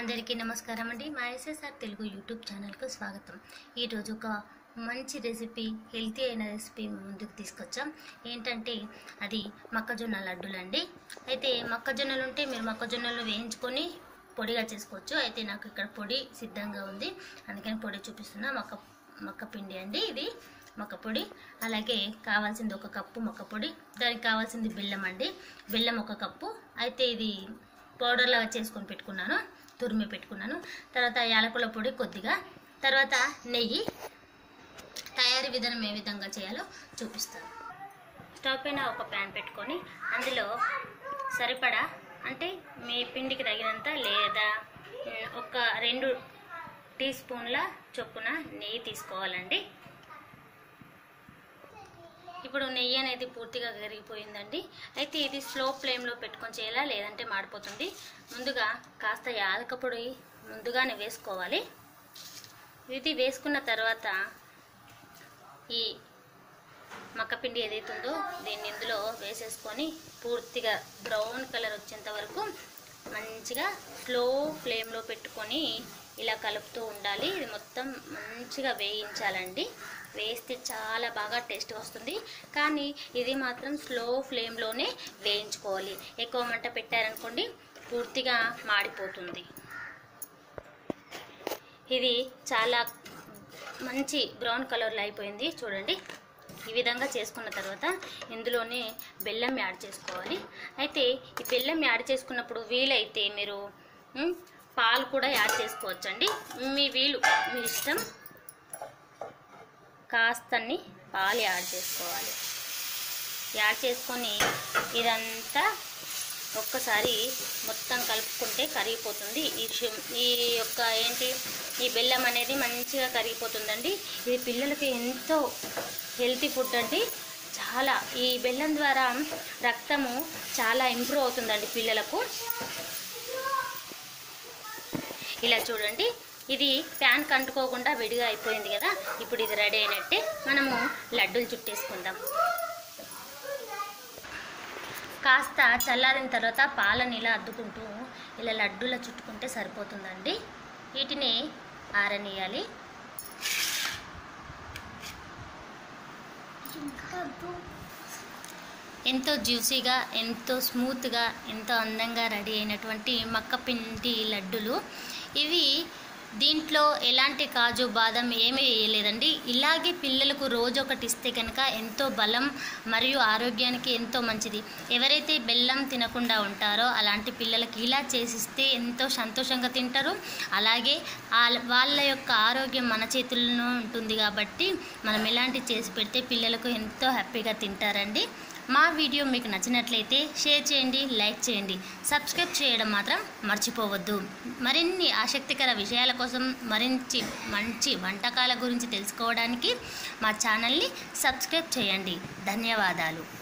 అందరికీ నమస్కారం అండి మా ఎస్ఎస్ఆర్ తెలుగు యూట్యూబ్ ఛానల్కు స్వాగతం ఈరోజు ఒక మంచి రెసిపీ హెల్తీ అయిన రెసిపీ మీ ముందుకు తీసుకొచ్చాం ఏంటంటే అది మొక్కజొన్న లడ్డూలు అండి అయితే మొక్కజొన్నలు ఉంటే మీరు మొక్కజొన్నలు వేయించుకొని పొడిగా చేసుకోవచ్చు అయితే నాకు ఇక్కడ పొడి సిద్ధంగా ఉంది అందుకని పొడి చూపిస్తున్నా మొక్క మొక్క పిండి అండి ఇది మొక్క పొడి అలాగే కావాల్సింది ఒక కప్పు మొక్క పొడి దానికి కావాల్సింది బెల్లం అండి బెల్లం ఒక కప్పు అయితే ఇది పౌడర్ లాగా చేసుకొని పెట్టుకున్నాను తురిమి పెట్టుకున్నాను తర్వాత యాలకుల పొడి కొద్దిగా తర్వాత నెయ్యి తయారీ విధానం ఏ విధంగా చేయాలో చూపిస్తాను స్టవ్ పైన ఒక ప్యాన్ పెట్టుకొని అందులో సరిపడా అంటే మీ పిండికి తగినంత లేదా ఉమ్, ఒక రెండు టీ స్పూన్ల చొప్పున నెయ్యి తీసుకోవాలండి ఇప్పుడు నెయ్యి అనేది పూర్తిగా కరిగిపోయిందండి అయితే ఇది స్లో ఫ్లేమ్లో పెట్టుకొని చేయాలా లేదంటే మాడిపోతుంది ముందుగా కాస్త యాలక పొడి ముందుగానే వేసుకోవాలి ఇది వేసుకున్న తర్వాత ఈ మక్కపిండి ఏదైతుందో దీన్ని ఇందులో వేసేసుకొని పూర్తిగా బ్రౌన్ కలర్ వచ్చేంత వరకు మంచిగా స్లో ఫ్లేమ్లో పెట్టుకొని ఇలా కలుపుతూ ఉండాలి ఇది మొత్తం మంచిగా వేయించాలండి వేస్తే చాలా బాగా టేస్ట్ వస్తుంది కానీ ఇది మాత్రం స్లో ఫ్లేమ్లోనే వేయించుకోవాలి ఎక్కువ మంట పెట్టారనుకోండి పూర్తిగా మాడిపోతుంది ఇది చాలా మంచి బ్రౌన్ కలర్లో అయిపోయింది చూడండి ఈ విధంగా చేసుకున్న తర్వాత ఇందులోనే బెల్లం యాడ్ చేసుకోవాలి అయితే ఈ బెల్లం యాడ్ చేసుకున్నప్పుడు వీలైతే మీరు ఉమ్, పాలు కూడా యాడ్ చేసుకోవచ్చండి మీ వీలు మీ ఇష్టం కాస్తన్ని పాలు యాడ్ చేసుకోవాలి యాడ్ చేసుకొని ఇదంతా ఒక్కసారి మొత్తం కలుపుకుంటే కరిగిపోతుంది ఈ షు- ఈ యొక్క ఏంటి ఈ బెల్లం అనేది మంచిగా కరిగిపోతుందండి ఇది పిల్లలకి ఎంతో హెల్తీ ఫుడ్ అండి చాలా ఈ బెల్లం ద్వారా రక్తము చాలా ఇంప్రూవ్ అవుతుందండి పిల్లలకు ఇలా చూడండి ఇది ప్యాన్ కంటుకోకుండా విడిగా అయిపోయింది కదా ఇప్పుడు ఇది రెడీ అయినట్టే మనము లడ్డూలు చుట్టేసుకుందాం కాస్త చల్లారిన తర్వాత పాలను ఇలా అద్దుకుంటూ ఇలా లడ్డూలా చుట్టుకుంటే సరిపోతుందండి వీటిని ఆరనియాలి ఎంతో జ్యూసీగా ఎంతో స్మూత్గా ఎంతో అందంగా రెడీ అయినటువంటి మక్క పిండి లడ్డులు ఇవి దీంట్లో ఎలాంటి కాజు బాదం ఏమీ వేయలేదండి ఇలాగే పిల్లలకు రోజు ఒకటి ఇస్తే కనుక ఎంతో బలం మరియు ఆరోగ్యానికి ఎంతో మంచిది ఎవరైతే బెల్లం తినకుండా ఉంటారో అలాంటి పిల్లలకి ఇలా చేసిస్తే ఎంతో సంతోషంగా తింటారు అలాగే ఆల్- వాళ్ళ యొక్క ఆరోగ్యం మన చేతుల్లో ఉంటుంది కాబట్టి మనం ఎలాంటి చేసి పెడితే పిల్లలకు ఎంతో హ్యాపీగా తింటారండి మా వీడియో మీకు నచ్చినట్లయితే షేర్ చేయండి లైక్ చేయండి సబ్స్క్రైబ్ చేయడం మాత్రం మర్చిపోవద్దు మరిన్ని ఆసక్తికర విషయాల కోసం మరించి మంచి వంటకాల గురించి తెలుసుకోవడానికి మా ఛానల్ని సబ్స్క్రైబ్ చేయండి ధన్యవాదాలు